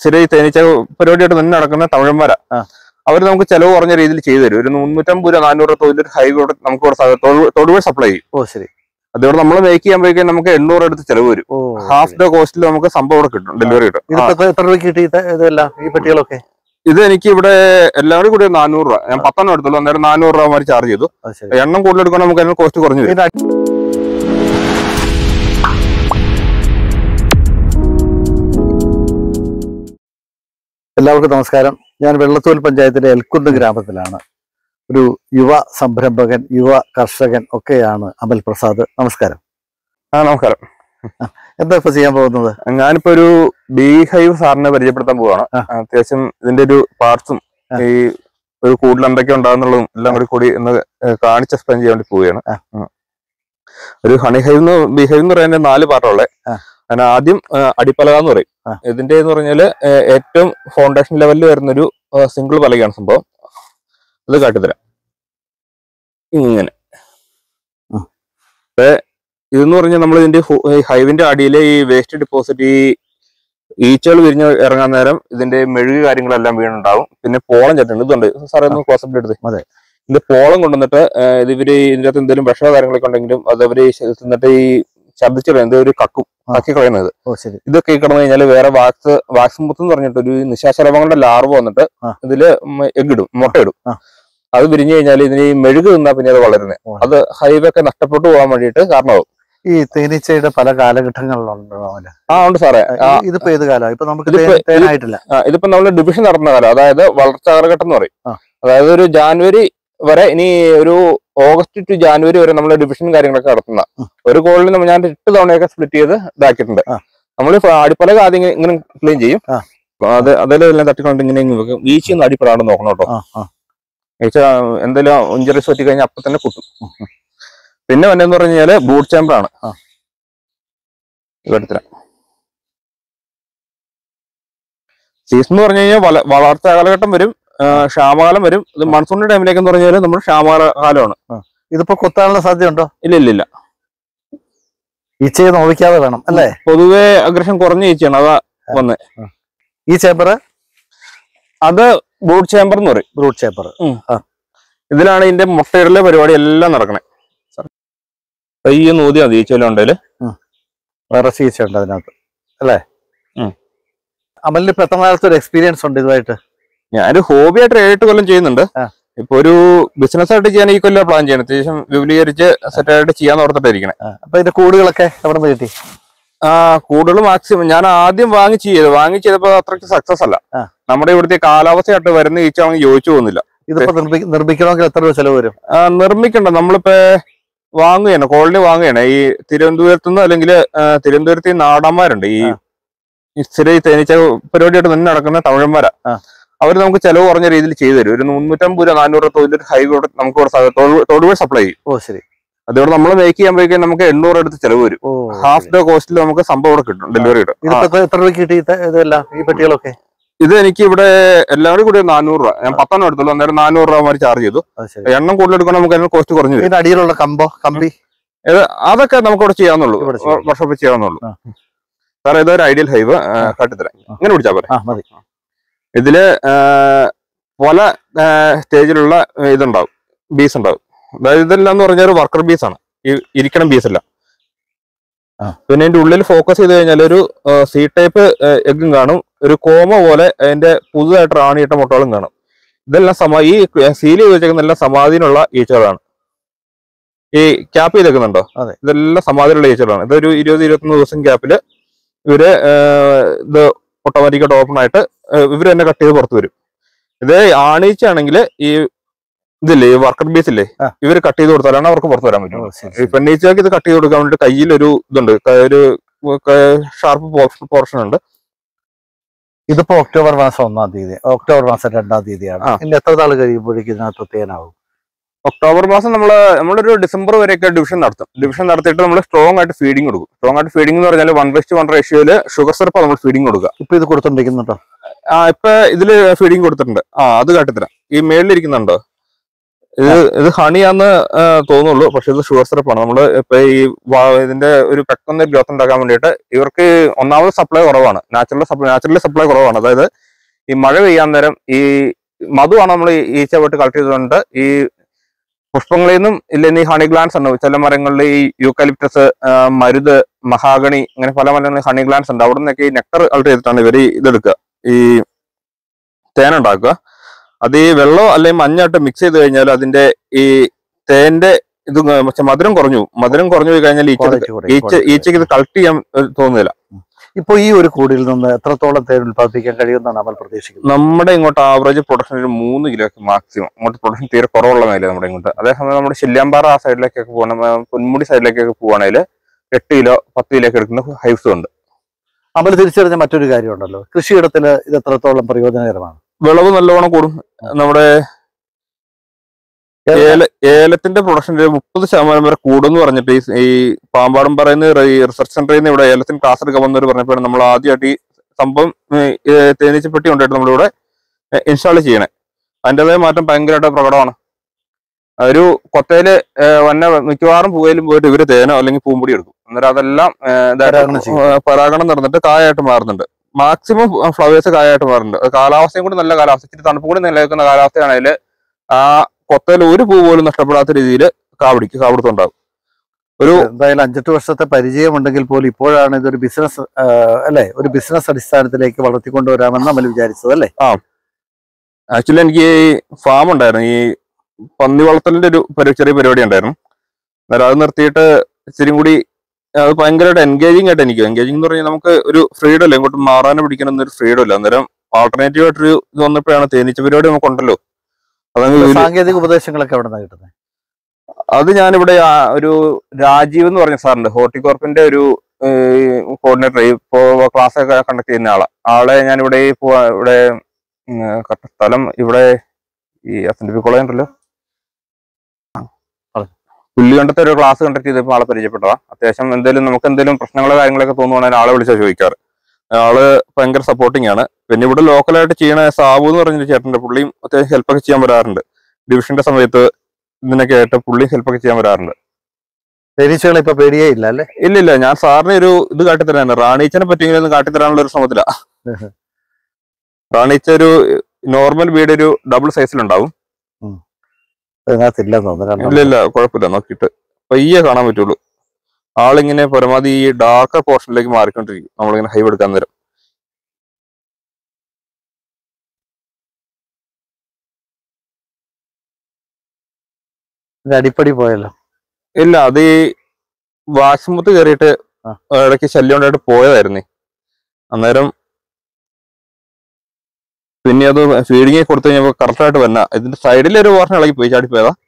സ്ഥിരം ഈ തേനീച്ച പരിപാടിയായിട്ട് തന്നെ നടക്കുന്ന തമിഴന്മാരാ ആ. അവർ നമുക്ക് ചെലവ് കുറഞ്ഞ രീതിയിൽ ചെയ്തു തരും ഒരു മുന്നൂറ്റമ്പത് രൂപ നാനൂറ് രൂപ തൊഴിൽ ഹൈവേ ഇവിടെ നമുക്ക് ഇവിടെ സ- തൊഴു- തൊടുപുഴ സപ്ലൈ ചെയ്യും ഓ ശരി അതോടെ നമ്മൾ മേക്ക് ചെയ്യാൻ പോയി നമുക്ക് എണ്ണൂറ് അടുത്ത് ചെലവ് വരും ഓ ഹാഫ് ദ കോസ്റ്റിൽ നമുക്ക് സംഭവം ഇവിടെ കിട്ടും ഡെലിവറി കിട്ടും ആ, ഇതിപ്പോ എത്ര- എത്ര രൂപ കിട്ടി ഇത് ഇതെല്ലാം ഈ പെട്ടികളൊക്കെ ഇത് എനിക്ക് ഇവിടെ എല്ലാവരും കൂടി നാനൂറ് രൂപ ഞാൻ പത്തെണ്ണം എടുത്തുള്ളൂ അന്നേരം നാനൂറ് രൂപ മാതിരി ചാർജ് ചെയ്തു അത് ശരി എണ്ണം കൂടുതൽ എടുക്കുമ്പോൾ നമുക്ക് അതിന് കോസ്റ്റ് കുറഞ്ഞു വരും ഇതിന്റെ അടി- എല്ലാവർക്കും നമസ്കാരം ഞാൻ വെള്ളത്തൂൽ പഞ്ചായത്തിലെ എൽക്കുന്ന് ഗ്രാമത്തിലാണ് ഒരു യുവ സംരംഭകൻ യുവ കർഷകൻ ഒക്കെയാണ് അമൽ പ്രസാദ് നമസ്കാരം ആ നമസ്കാരം എന്താ ഇപ്പൊ ചെയ്യാൻ പോകുന്നത് ഞാനിപ്പോ ഒരു ബി ഹൈവ് സാറിനെ പരിചയപ്പെടുത്താൻ പോവാണ് ആ. അത്യാവശ്യം ഇതിന്റെ ഒരു പാർട്സും ആ. ഈ ഒരു കൂടുതൽ എന്തൊക്കെ ഉണ്ടാകുന്നുള്ളതും എല്ലാം കൂടി കൂടി ഒന്ന് കാണിച്ച് എക്സ്പ്ലെയിൻ ചെയ്യാൻ വേണ്ടി പോവുകയാണ് ആ. ഉം. ഒരു ഹണി ഹൈവ് എന്ന് ബി ഹൈവ് എന്ന് പറയുന്നത് നാല് പാർട്ടുള്ളേ ആ. അതിന് ആദ്യം ആ, അടിപ്പലക എന്ന് പറയും ആ. ഇതിന്റെ എന്ന് പറഞ്ഞാല് ഏ, ഏറ്റവും ഫൗണ്ടേഷൻ ലെവലിൽ വരുന്നൊരു സിംഗിൾ പലകയാണ് സംഭവം ഇത് കാട്ടിത്തരാം ഇങ്ങനെ ഉം. ഏ, ഇതെന്ന് പറഞ്ഞാൽ നമ്മൾ ഇതിന്റെ ഹു- ഈ ഹൈവിന്റെ അടിയിലെ ഈ വേസ്റ്റ് ഡിപ്പോസിറ്റ് ഈ ഈച്ചകൾ വിരിഞ്ഞ് ഇറങ്ങാൻ നേരം ഇതിന്റെ മെഴുക് കാര്യങ്ങളെല്ലാം വീണുണ്ടാവും പിന്നെ പോളം ചട്ടുണ്ട് ഇതുണ്ട് സാറേ ഒന്ന് ക്ലോസപ്പിൽ എടുത്ത് അതെ. ഇത് പോളം കൊണ്ടുവന്നിട്ട് ഏ, ഇത് ഇവര് ഇതിന്റെ അകത്ത് എന്തെങ്കിലും വിഷമോ കാര്യങ്ങളൊക്കെ ഉണ്ടെങ്കിലും അത് അവര് ഈ ശ- തിന്നിട്ട് ഈ ഛർദ്ദിച്ചു കളയുന്നത് ഒരു കക്കും ആ. കക്കി കളയുന്നത് ഓ ശരി ഇതൊക്കെ ഈ കിടന്നു കഴിഞ്ഞാൽ വേറെ വാക്സ് വാക്സ് മുത്ത് എന്ന് പറഞ്ഞിട്ട് ഒരു നിശാശലഭങ്ങളുടെ ലാർവ് വന്നിട്ട് ആ. ഇതില് എഗ്ഗിടും മുട്ടയിടും ആ. അത് വിരിഞ്ഞു കഴിഞ്ഞാൽ ഇതിന് ഈ മെഴുക് തിന്നാ പിന്നെ അത് വളരുന്നത് ഓ. അത് ഹൈവേ ഒക്കെ നഷ്ടപ്പെട്ടു പോകാൻ വേണ്ടിയിട്ട് കാരണമാവും ഈ തേനീച്ചയുടെ പല കാലഘട്ടങ്ങളിലുണ്ടോ അമല്? ആ ഉണ്ട് സാറേ ആ, ഈ- ഇതിപ്പോ ഏത് കാലം ഇപ്പൊ നമുക്ക് ഇതിപ്പോ- തേൻ- തേനായിട്ടില്ല ആ, ഇതിപ്പോ നമ്മൾ ഡിവിഷൻ നടത്തുന്ന കാലം അതായത് വളർച്ചാ കാലഘട്ടം എന്ന് പറയും ആ. അതായത് ഒരു ജാനുവരി വരെ ഇനി ഒരു ഓഗസ്റ്റ് ടു ജാനുവരി വരെ നമ്മൾ ഡിവിഷൻ കാര്യങ്ങളൊക്കെ നടത്തുന്ന ഉം. ഒരു കോളിൽ നമ്മൾ ഞാൻ എട്ട് തവണയൊക്കെ സ്പ്ലിറ്റ് ചെയ്ത് ഇതാക്കിയിട്ടുണ്ട് ആ. നമ്മൾ അടിപ്പലക ആദ്യം ഇങ്ങനെ- ഇങ്ങനെ ക്ലീൻ ചെയ്യും ആ. അപ്പൊ അത് അതിലെല്ലാം തട്ടിക്കൊണ്ട് ഇങ്ങനെ ഇങ്ങ് വെക്കും ഈച്ചയൊന്നും അടിപ്പെടാണ്ട് നോക്കണം കേട്ടോ ആ ആ ഈച്ച എന്തെങ്കിലും ഇഞ്ചറീസ് പറ്റി കഴിഞ്ഞാൽ അപ്പൊ തന്നെ കുത്തും പിന്നെ വന്നെന്ന് പറഞ്ഞു കഴിഞ്ഞാല് ബൂട്ട് ചേമ്പർ ആണ് ആ. ഇവിടുത്തെ സീസൺ എന്ന് പറഞ്ഞു കഴിഞ്ഞാൽ വള- വളർച്ചാ കാലഘട്ടം വരും ആ, ക്ഷാമകാലം വരും ഇത് മൺസൂണിന്റെ ടൈമിലേക്ക് എന്ന് പറഞ്ഞു കഴിഞ്ഞാൽ നമ്മുടെ ക്ഷാമകാലമാണ് ഇതിപ്പോ കൊത്താനുള്ള സാധ്യതയുണ്ടോ ഇല്ല ഇല്ല ഇല്ല ഈച്ചയെ നോവിക്കാതെ വേണം അല്ലേ പൊതുവെ അഗ്രഷൻ കുറഞ്ഞ ഈച്ചയാണ് അതാ ഈ ചേപ്പർ അത് ബൂട്ട് ചേമ്പർ എന്ന് പറയും ബ്രൂട്ട് ചേപ്പർ ഇതിലാണ് ഇതിന്റെ മുട്ടയിടലെ പരിപാടി എല്ലാം നടക്കണേ പയ്യെ നൂതി മതി ഈച്ചയിലും ഉണ്ടെങ്കിൽ വേറെ ഈച്ച ഉണ്ട് അതിനകത്ത് അല്ലേ ഉം. അമലിന് ഇപ്പൊ എത്ര നാളത്തെ ഒരു എക്സ്പീരിയൻസ് ഉണ്ട് ഇതുമായിട്ട് ഞാനൊരു ഹോബിയായിട്ട് ഏഴെട്ട് കൊല്ലം ചെയ്യുന്നുണ്ട് ആ. ഇപ്പൊ ഒരു ബിസിനസ് ആയിട്ട് ചെയ്യാൻ ഈ കൊല്ലം പ്ലാൻ ചെയ്യണം അത്യാവശ്യം വിപുലീകരിച്ച് സെറ്റ് ആയിട്ട് ചെയ്യാന്ന് ഓർത്തിട്ടിരിക്കണേ ആ, അപ്പൊ ഇതിന്റെ കൂടുകളൊക്കെ എവിടെ നിന്ന് കിട്ടി ആ കൂടുതൽ മാക്സിമം ഞാൻ ആദ്യം വാങ്ങിച്ച് ചെയ്ത് വാങ്ങിച്ച് ചെയ്തപ്പോ അത്രയ്ക്ക് സക്സസ് അല്ല ആ. നമ്മുടെ ഇവിടുത്തെ കാലാവസ്ഥയായിട്ട് വരുന്ന ഈച്ചാണെങ്കിൽ യോജിച്ചു പോകുന്നില്ല ഇതിപ്പോ നിർമ്മി- നിർമ്മിക്കണമെങ്കിൽ എത്ര രൂപ ചെലവ് വരും ആ, നിർമ്മിക്കണ്ട നമ്മളിപ്പോ വാങ്ങുകയാണ് കോളനി വാങ്ങുകയാണ് ഈ തിരുവനന്തപുരത്ത് നിന്ന് അല്ലെങ്കിൽ തിരുവനന്തപുരത്ത് ഈ നാടന്മാരുണ്ട് ഈ ആ. ഈ സ്ഥിരം ഈ തേനീച്ച പരിപാടിയായിട്ട് തന്നെ നടക്കുന്ന തമിഴന്മാരാ ആ. അവർ നമുക്ക് ചെലവ് കുറഞ്ഞ രീതിയിൽ ചെയ്തു തരും ഒരു മുന്നൂറ്റമ്പത് രൂപ നാനൂറ് രൂപ തൊഴിൽ ഹൈവേ ഇവിടെ നമുക്ക് ഇവിടെ സ- തൊഴു- തൊടുപുഴ സപ്ലൈ ചെയ്യും ഓ ശരി അതോടെ നമ്മൾ മേക്ക് ചെയ്യാൻ പോയി കഴിഞ്ഞാൽ നമുക്ക് എണ്ണൂറ് അടുത്ത് ചെലവ് വരും ഓ ഹാഫ് ദ കോസ്റ്റിൽ നമുക്ക് സംഭവം ഇവിടെ കിട്ടും ഡെലിവറി കിട്ടും ആ, ഇതിപ്പോ എത്ര- എത്ര രൂപ കിട്ടി ഇത് ഇതെല്ലാം ഈ പെട്ടികളൊക്കെ ഇത് എനിക്ക് ഇവിടെ എല്ലാവരും കൂടി നാനൂറ് രൂപ ഞാൻ പത്തെണ്ണം എടുത്തുള്ളൂ അന്നേരം നാനൂറ് രൂപ മാതിരി ചാർജ് ചെയ്തു അത് ശരി എണ്ണം കൂടുതൽ എടുക്കണം നമുക്ക് അതിന് കോസ്റ്റ് കുറഞ്ഞു വരും ഇതിന്റെ അടിയിലുള്ള കമ്പോ കമ്പി ഇത് അതൊക്കെ നമുക്ക് ഇവിടെ ചെയ്യാവുന്നുള്ളൂ ഇവിടെ ചെയ്യാം. വർഷോപ്പ് ചെയ്യാവുന്നുള്ളൂ ആ. സാറേ ഇതൊരു ഐഡിയൽ ഹൈവ് കാട്ടിത്തരാം ഇങ്ങനെ പിടിച്ചാൽ പോരെ ആ മതി ഇതില് ആ, പല ആ, സ്റ്റേജിലുള്ള ആ, ഇതുണ്ടാവും ബീസ് ഉണ്ടാവും അതായത് ഇതെല്ലാം എന്ന് പറഞ്ഞാൽ ഒരു വർക്കർ ബീസ് ആണ് ഈ ഇരിക്കണം ബീസ് അല്ല ആ. പിന്നെ അതിന്റെ ഉള്ളിൽ ഫോക്കസ് ചെയ്ത് കഴിഞ്ഞാൽ ഒരു സി ടൈപ്പ് എഗ്ഗും കാണും ഒരു കോമ പോലെ അതിന്റെ പുതുതായിട്ട് റാണിയിട്ട മുട്ടകളും കാണും ഇതെല്ലാം സമ ഈ സീൽ ചെയ്ത് വെച്ചേക്കുന്ന എല്ലാം സമാധിയിലുള്ള ഈച്ചകളാണ് ഈ ക്യാപ്പ് ചെയ്തേക്കുന്നുണ്ടോ അതെ. ഇതെല്ലാം സമാധിയിലുള്ള ഈച്ചകളാണ് ഇതൊരു ഇരുപത് ഇരുപത്തൊന്ന് ദിവസം ക്യാപ്പില് ഇവര് ആ, ഇത് ഓട്ടോമാറ്റിക്കായിട്ട് ഓപ്പൺ ആയിട്ട് ഇവർ തന്നെ കട്ട് ചെയ്ത് പുറത്ത് വരും ഇത് ആണീച്ചാണെങ്കിൽ ഈ ഇതില്ലേ ഈ വർക്കർ ബീസ് ഇല്ലേ ആ. ഇവർ കട്ട് ചെയ്ത് കൊടുത്താലാണ് അവർക്ക് പുറത്ത് വരാൻ ഓ, പറ്റും ശരി, ഈ ശരി. പെണ്ണീച്ചക്ക് ഇത് കട്ട് ചെയ്ത് കൊടുക്കാൻ വേണ്ടി കയ്യിൽ ഒരു ഇതുണ്ട് ക- ഒരു ഷാർപ്പ് പോർഷൻ ഉണ്ട് ഇതിപ്പോ ഒക്ടോബർ മാസം ഒന്നാം തീയതി ഒക്ടോബർ മാസം രണ്ടാം തീയതിയാണ് ആ. ഇനി എത്ര നാൾ കഴിയുമ്പോഴേക്കും ഇതിനകത്ത് തേനാവും ഒക്ടോബർ മാസം നമ്മൾ നമ്മളൊരു ഡിസംബർ വരെയൊക്കെ ഡിവിഷൻ നടത്തും ഡിവിഷൻ നടത്തിയിട്ട് നമ്മൾ സ്ട്രോങ് ആയിട്ട് ഫീഡിങ് കൊടുക്കും സ്ട്രോങ് ആയിട്ട് ഫീഡിംഗ് എന്ന് പറഞ്ഞാൽ വൺ ബെസ്റ്റ് വൺ റേഷ്യോയില് ഷുഗർ സിറപ്പ് നമ്മൾ ഫീഡിംഗ് കൊടുക്കുക ഇപ്പൊ ഇത് കൊടുത്തോണ്ടിരിക്കുന്നുണ്ടോ ആ ഇപ്പൊ ഇതില് ഫീഡിംഗ് കൊടുത്തിട്ടുണ്ട് ആ അത് കാട്ടിത്തരാം ഈ മേളിലിരിക്കുന്നുണ്ടോ ഇത് ഇത് ഹണിയാന്ന് ആ, തോന്നുള്ളൂ പക്ഷെ ഇത് ഷുഗർ സിറപ്പാണ് നമ്മൾ ഇപ്പൊ ഈ വാ- ഇതിന്റെ ഒരു പെട്ടെന്ന് ഗ്രോത്ത് ഉണ്ടാക്കാൻ വേണ്ടിയിട്ട് ഇവർക്ക് ഒന്നാമത് സപ്ലൈ കുറവാണ് നാച്ചുറൽ സപ്ലൈ നാച്ചുറലി സപ്ലൈ കുറവാണ് അതായത് ഈ മഴ പെയ്യാൻ നേരം ഈ മധുവാണ് നമ്മൾ ഈച്ച പോയിട്ട് കളക്ട് ചെയ്തുകൊണ്ട് ഈ പുഷ്പങ്ങളിൽ നിന്നും ഇല്ലെങ്കിൽ ഈ ഹണി ഗ്ലാൻസ് ഉണ്ട് ചില മരങ്ങളിൽ ഈ യൂക്കലിപ്റ്റസ് മരുത് മഹാഗണി അങ്ങനെ പല മരങ്ങളിൽ ഹണി ഗ്ലാൻസ് ഉണ്ട് അവിടെ നിന്നൊക്കെ ഈ നെക്ടർ കളക്ട് ചെയ്തിട്ടാണ് ഇവർ ഇതെടുക്കുക ഈ തേനുണ്ടാക്കുക അത് ഈ വെള്ളം അല്ലെങ്കിൽ മഞ്ഞായിട്ട് മിക്സ് ചെയ്ത് കഴിഞ്ഞാൽ അതിന്റെ ഈ തേന്റെ ഇത് പക്ഷെ മധുരം കുറഞ്ഞു പോകും. മധുരം കുറഞ്ഞു പോയി കഴിഞ്ഞാൽ ഈച്ച Quality കുറയും, ഈച്ച quality ഈച്ചക്ക് ഇത് കളക്ട് ചെയ്യാൻ ഏഹ്, തോന്നുന്നില്ല ഇപ്പൊ ഈ ഒരു കൂടിയിൽ നിന്ന് എത്രത്തോളം തേൻ ഉൽപ്പാദിപ്പിക്കാൻ കഴിയുമെന്നാണ് അമൽ പ്രതീക്ഷിക്കുന്നത് നമ്മുടെ ഇങ്ങോട്ട് ആവറേജ് പ്രൊഡക്ഷൻ ഒരു മൂന്ന് കിലോക്ക് മാക്സിമം അങ്ങോട്ട് പ്രൊഡക്ഷൻ തീരെ കുറവുള്ള മേലെ നമ്മുടെ ഇങ്ങോട്ട് അതേസമയം നമ്മുടെ ശല്യാമ്പാറ ആ സൈഡിലേക്കൊക്കെ പോകണം ആ, പൊന്മുടി സൈഡിലേക്കൊക്കെ പോവുകയാണെങ്കിൽ എട്ട് കിലോ പത്ത് കിലോ ഒക്കെ എടുക്കുന്ന ഹൈവ്സും ഉണ്ട് അമൽ തിരിച്ചറിഞ്ഞ മറ്റൊരു കാര്യമുണ്ടല്ലോ കൃഷിയിടത്തിൽ ഇത് എത്രത്തോളം പ്രയോജനകരമാണ് വിളവ് നല്ലോണം കൂടും നമ്മുടെ ഏല ഏലത്തിന്റെ പ്രൊഡക്ഷൻ ഒരു മുപ്പത് ശതമാനം വരെ കൂടുമെന്ന് പറഞ്ഞിട്ട് ഈ സ് ഈ പാമ്പാടും പറയുന്ന ഈ റിസർച്ച് സെന്ററിൽ നിന്ന് ഇവിടെ ഏലത്തിന് ക്ലാസ് എടുക്കാൻ വന്നവർ പറഞ്ഞപ്പോഴാണ് നമ്മൾ ആദ്യമായിട്ട് ഈ സംഭവം തേനീച്ചപ്പെട്ടി കൊണ്ടായിട്ട് നമ്മളിവിടെ ഇൻസ്റ്റാൾ ചെയ്യണേ അതിൻ്റെതായ മാറ്റം ഭയങ്കരമായിട്ട് പ്രകടമാണ് ഒരു കൊത്തയില് ഏഹ്, വന്ന മിക്കവാറും പൂവയിലും പോയിട്ട് ഇവര് തേനോ അല്ലെങ്കിൽ പൂമ്പൊടി എടുക്കും അന്നേരം അതെല്ലാം ഏഹ്, ഇതായിട്ട് പരാഗണം ചെയ്യും. ഏഹ്, പരാഗണം നടന്നിട്ട് കായായിട്ട് മാറുന്നുണ്ട് മാക്സിമം ഫ്ലവേഴ്സ് കായായിട്ട് മാറുന്നുണ്ട് അത് കാലാവസ്ഥയും കൂടി നല്ല കാലാവസ്ഥ ഇച്ചിരി തണുപ്പ് കൂടി നിലനിൽക്കുന്ന കാലാവസ്ഥയാണെങ്കിൽ ആ കൊത്തയിൽ ഒരു പൂ പോലും നഷ്ടപ്പെടാത്ത രീതിയിൽ കാപിടിക്ക് കാപിടുത്തുണ്ടാവും ഒരു എന്തായാലും അഞ്ചെട്ട് വർഷത്തെ പരിചയമുണ്ടെങ്കിൽ പോലും ഇപ്പോഴാണ് ഇതൊരു ബിസിനസ് അല്ലെ ഒരു ബിസിനസ് അടിസ്ഥാനത്തിലേക്ക് വളർത്തിക്കൊണ്ടുവരാമെന്ന് അമൽ വിചാരിച്ചത് അല്ലേ ആക്ച്വലി എനിക്ക് ഈ ഫാം ഉണ്ടായിരുന്നു ഈ പന്നി വളർത്തലിന്റെ ഒരു പരി- ചെറിയ പരിപാടി ഉണ്ടായിരുന്നു അന്നേരം അത് നിർത്തിയിട്ട് ഇച്ചിരി കൂടി അത് ഭയങ്കരമായിട്ട് എൻഗേജിങ് ആയിട്ട് എനിക്ക് എൻഗേജിങ് എന്ന് പറഞ്ഞാൽ നമുക്ക് ഒരു ഫ്രീഡം ഇല്ല ഇങ്ങോട്ട് മാറാനും പിടിക്കണം എന്നൊരു ഫ്രീഡം ഇല്ല അന്നേരം ആൾട്ടർനേറ്റീവ് ആയിട്ടൊരു ഇത് വന്നപ്പോഴാണ് തേനീച്ച പരിപാടി നമുക്കുണ്ടല്ലോ അതങ്ങ് വലിയ- സാങ്കേതിക ഉപദേശങ്ങളൊക്കെ എവിടെ നിന്നാണ് കിട്ടുന്നത് അത് ഞാനിവിടെ ആ ഒരു രാജീവ് എന്ന് പറഞ്ഞ സാറുണ്ട് ഹോർട്ടികോർപ്പിന്റെ ഒരു കോർഡിനേറ്റർ ഇപ്പോ ക്ലാസ് ഒക്കെ കണ്ടക്ട് ചെയ്യുന്ന ആളാ ആളെ ഞാനിവിടെ ഈ പോ- ഇവിടെ ഉം, correct സ്ഥലം ഇവിടെ ഈ S N D P college ഉണ്ടല്ലോ പറഞ്ഞോ. പുല്ലുകണ്ടത്തെ ഒരു ക്ലാസ് കണ്ടക്ട് ചെയ്തപ്പോൾ ആളെ പരിചയപ്പെട്ടതാ അത്യാവശ്യം എന്തെങ്കിലും നമുക്ക് എന്തെങ്കിലും പ്രശ്നങ്ങളോ കാര്യങ്ങളൊക്കെ തോന്നുവാണെങ്കിൽ ആളെ വിളിച്ചാൽ ചോദിക്കാറ് ആള് ഭയങ്കര സപ്പോർട്ടിങ് ആണ് പിന്നെ ഇവിടെ ലോക്കലായിട്ട് ചെയ്യണ സാബു എന്ന് പറഞ്ഞൊരു ചേട്ടൻ്റെ പുള്ളിയും അത്യാവശ്യം ഹെൽപ്പൊക്കെ ചെയ്യാൻ വരാറുണ്ട് ഡിവിഷന്റെ സമയത്ത് ഇതിനൊക്കെ ആയിട്ട് പുള്ളി ഹെൽപ്പൊക്കെ ചെയ്യാൻ വരാറുണ്ട് തേനീച്ചകളെ ഇപ്പൊ പേടിയേ ഇല്ല അല്ലെ ഇല്ല ഇല്ല ഞാൻ സാറിന് ഒരു ഇത് കാട്ടിത്തരാണ് റാണീച്ചനെ പറ്റിയെങ്കിലും ഒന്ന് കാട്ടിത്തരാനുള്ള ഒരു ശ്രമത്തിലാ റാണീച്ച ഒരു നോർമൽ വീട് ഒരു ഡബിൾ സൈസിലുണ്ടാവും അതിനകത്തില്ലെന്ന് തോന്നുന്നു ഇല്ല ഇല്ല കുഴപ്പമില്ല നോക്കിയിട്ട് പയ്യെ കാണാൻ പറ്റുള്ളൂ ആളിങ്ങനെ പരമാവധി ഈ ഡാർക്ക് പോർഷനിലേക്ക് മാറിക്കൊണ്ടിരിക്കും നമ്മളിങ്ങനെ ഹൈവ് എടുക്കാൻ നേരം ഇതിന്റെ അടിപ്പടി പോയല്ലോ ഇല്ല അത് ഈ വാശുമുത്ത് കയറിയിട്ട് ആ. ഇടയ്ക്ക് ശല്യം ഉണ്ടായിട്ട് പോയതായിരുന്നേ അന്നേരം പിന്നെ അത് ഫീഡിങ് കൊടുത്തു കഴിഞ്ഞപ്പോൾ കറക്റ്റായിട്ട് വന്ന ഇതിന്റെ സൈഡിൽ ഒരു പോർഷൻ ഇളകി പോയി ചാടി പോയതാ